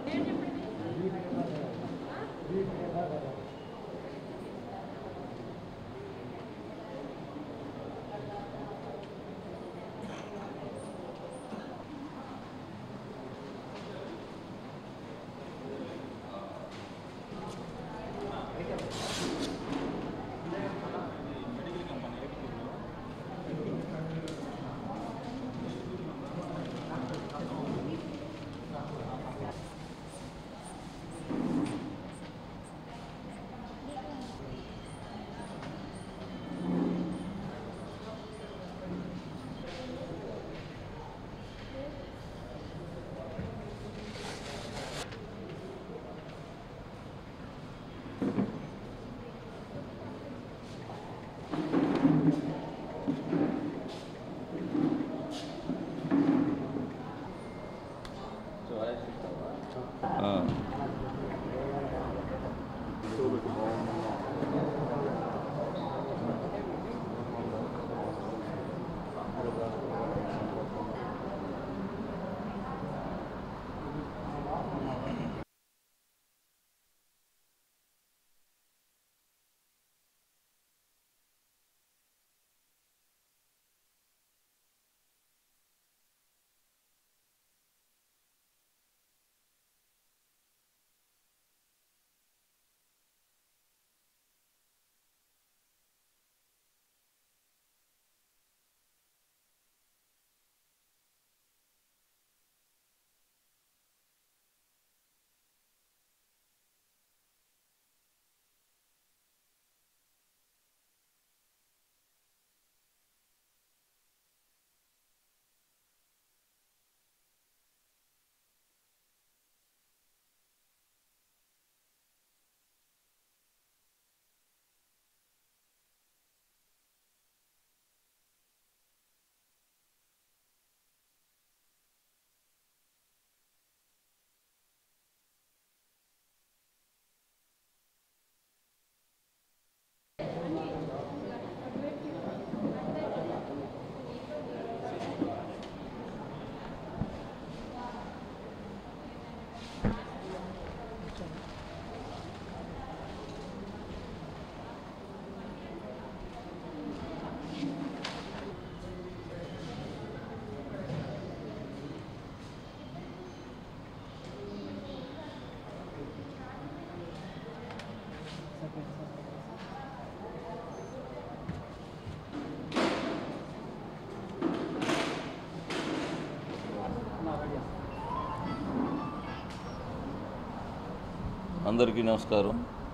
ఆ. అందరికీ నమస్కారం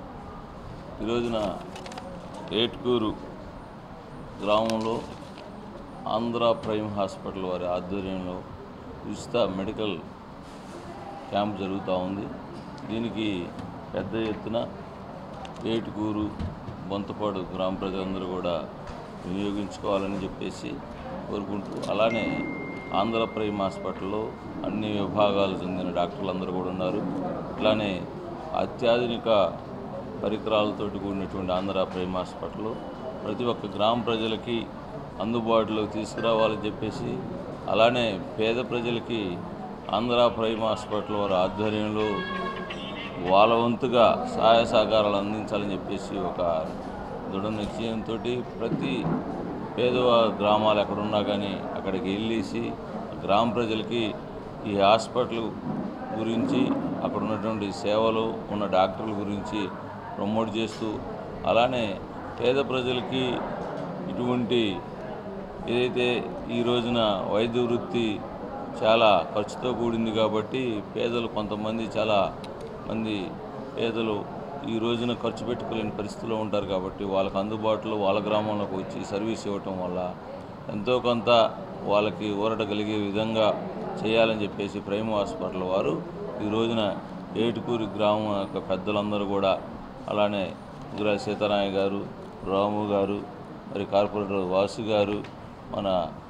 ఈ రోజున ఏట్కూరు గ్రామంలో ఆంధ్ర ప్రైమ్ హాస్పిటల్ వారి ఆధ్వర్యంలో ఉచిత మెడికల్ క్యాంప్ జరుగుతూ ఉంది దీనికి పెద్ద ఎత్తున ఏటుకూరు బొంతపాడు గ్రామ ప్రజలందరూ కూడా వినియోగించుకోవాలని చెప్పేసి కోరుకుంటూ అలానే ఆంధ్ర ప్రైమ్ హాస్పిటల్లో అన్ని విభాగాలు చెందిన డాక్టర్లు అందరూ కూడా ఉన్నారు ఇట్లానే అత్యాధునిక పరికరాలతోటి కూడినటువంటి ఆంధ్ర ప్రైమ్ హాస్పిటల్ ప్రతి ఒక్క గ్రామ ప్రజలకి అందుబాటులోకి తీసుకురావాలని చెప్పేసి అలానే పేద ప్రజలకి ఆంధ్ర ప్రైమ్ హాస్పిటల్ వారి ఆధ్వర్యంలో వాళ్ళ వంతుగా సహాయ సహకారాలు అందించాలని చెప్పేసి ఒక దృఢ నిశ్చయంతో ప్రతి పేదవ గ్రామాలు ఎక్కడున్నా కానీ అక్కడికి వెళ్ళేసి గ్రామ ప్రజలకి ఈ హాస్పిటల్ గురించి అక్కడ ఉన్నటువంటి సేవలు ఉన్న డాక్టర్ల గురించి ప్రమోట్ చేస్తూ అలానే పేద ప్రజలకి ఇటువంటి ఏదైతే ఈ రోజున వైద్య వృత్తి చాలా ఖర్చుతో కూడింది కాబట్టి పేదలు కొంతమంది చాలా మంది పేదలు ఈ రోజున ఖర్చు పెట్టుకోలేని పరిస్థితిలో ఉంటారు కాబట్టి వాళ్ళకి అందుబాటులో వాళ్ళ గ్రామంలోకి వచ్చి సర్వీస్ ఇవ్వటం వల్ల ఎంతో కొంత వాళ్ళకి ఊరట కలిగే విధంగా చేయాలని చెప్పేసి ప్రైమ్ హాస్పిటల్ వారు ఈ రోజున ఏటుకూరి గ్రామం యొక్క పెద్దలందరూ కూడా అలానే గురా సీతారాయ గారు రాము గారు మరి కార్పొరేటర్ వాసు గారు మన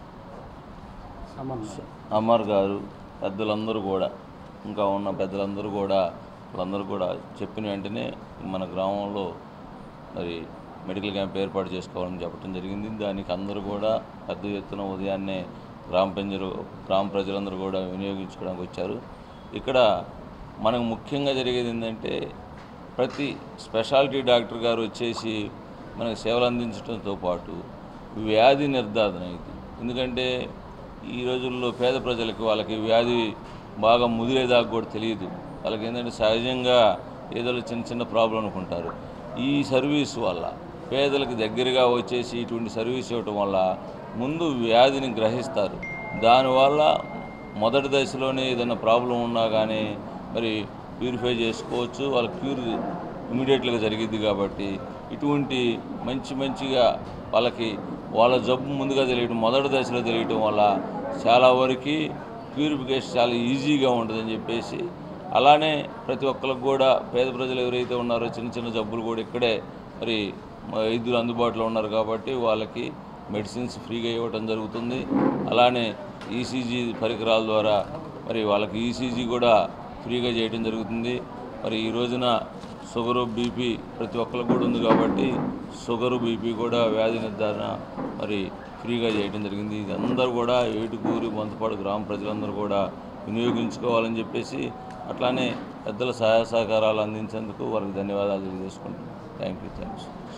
అమర్ గారు పెద్దలందరూ కూడా ఇంకా ఉన్న పెద్దలందరూ కూడా వాళ్ళందరూ కూడా చెప్పిన వెంటనే మన గ్రామంలో మరి మెడికల్ క్యాంప్ ఏర్పాటు చేసుకోవాలని చెప్పడం జరిగింది దానికి అందరూ కూడా పెద్ద ఎత్తున ఉదయాన్నే గ్రామ ప్రజలు గ్రామ ప్రజలందరూ కూడా వినియోగించుకోవడానికి వచ్చారు ఇక్కడ మనకు ముఖ్యంగా జరిగేది ఏంటంటే ప్రతి స్పెషాలిటీ డాక్టర్ గారు వచ్చేసి మనకు సేవలు అందించడంతో పాటు వ్యాధి నిర్ధారణ ఇది ఎందుకంటే ఈ రోజుల్లో పేద ప్రజలకి వాళ్ళకి వ్యాధి బాగా ముదిరేదాకా కూడా తెలియదు వాళ్ళకి ఏంటంటే సహజంగా ఏదో చిన్న చిన్న ప్రాబ్లం అనుకుంటారు ఈ సర్వీస్ వల్ల పేదలకు దగ్గరగా వచ్చేసి ఇటువంటి సర్వీస్ ఇవ్వటం వల్ల ముందు వ్యాధిని గ్రహిస్తారు దానివల్ల మొదటి దశలోనే ఏదైనా ప్రాబ్లం ఉన్నా కానీ మరి ప్యూరిఫై చేసుకోవచ్చు వాళ్ళ క్యూర్ ఇమీడియట్గా జరిగిద్ది కాబట్టి ఇటువంటి మంచి మంచిగా వాళ్ళకి వాళ్ళ జబ్బు ముందుగా తెలియటం మొదటి దశలో తెలియటం వల్ల చాలా వరకు ప్యూరిఫికేషన్ చాలా ఈజీగా ఉంటుందని చెప్పేసి అలానే ప్రతి ఒక్కరికి కూడా పేద ప్రజలు ఎవరైతే ఉన్నారో చిన్న చిన్న జబ్బులు కూడా ఇక్కడే మరి వైద్యులు అందుబాటులో ఉన్నారు కాబట్టి వాళ్ళకి మెడిసిన్స్ ఫ్రీగా ఇవ్వటం జరుగుతుంది అలానే ఈసీజీ పరికరాల ద్వారా మరి వాళ్ళకి ఈసీజీ కూడా ఫ్రీగా చేయడం జరుగుతుంది మరి ఈ రోజున షుగరు బీపీ ప్రతి ఒక్కరికి కూడా ఉంది కాబట్టి షుగరు బీపీ కూడా వ్యాధి నిర్ధారణ మరి ఫ్రీగా చేయడం జరిగింది ఇది అందరూ కూడా ఏటుకూరు మంతపాడు గ్రామ ప్రజలందరూ కూడా వినియోగించుకోవాలని చెప్పేసి అట్లానే పెద్దల సహాయ సహకారాలు అందించేందుకు వారికి ధన్యవాదాలు తెలియజేసుకుంటున్నాను థ్యాంక్ యూ థ్యాంక్స్